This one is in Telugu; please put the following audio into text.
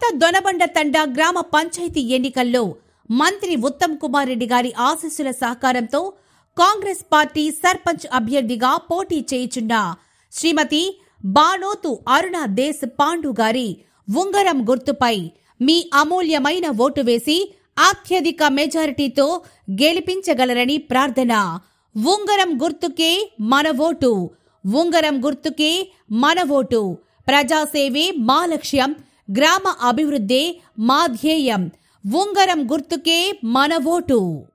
దొనబండ తండా గ్రామ పంచాయతీ ఎన్నికల్లో మంత్రి ఉత్తమ్ కుమార్ రెడ్డి గారి ఆశీస్సుల సహకారంతో కాంగ్రెస్ పార్టీ సర్పంచ్ అభ్యర్థిగా పోటీ చేయుచున్న శ్రీమతి బానోతు అరుణ దేశ్ పాండు గారి ఉంగరం గుర్తుపై మీ అమూల్యమైన ఓటు వేసి అత్యధిక మెజారిటీతో గెలిపించగలరని ప్రార్థన ఉంగరం గుర్తుకే మన ఓటు ఉంగరం గుర్తుకే మన ఓటు ప్రజాసేవే మా లక్ష్యం గ్రామ అభివృద్ధే మా ధ్యేయం ఉంగరం గుర్తుకే మన ఓటు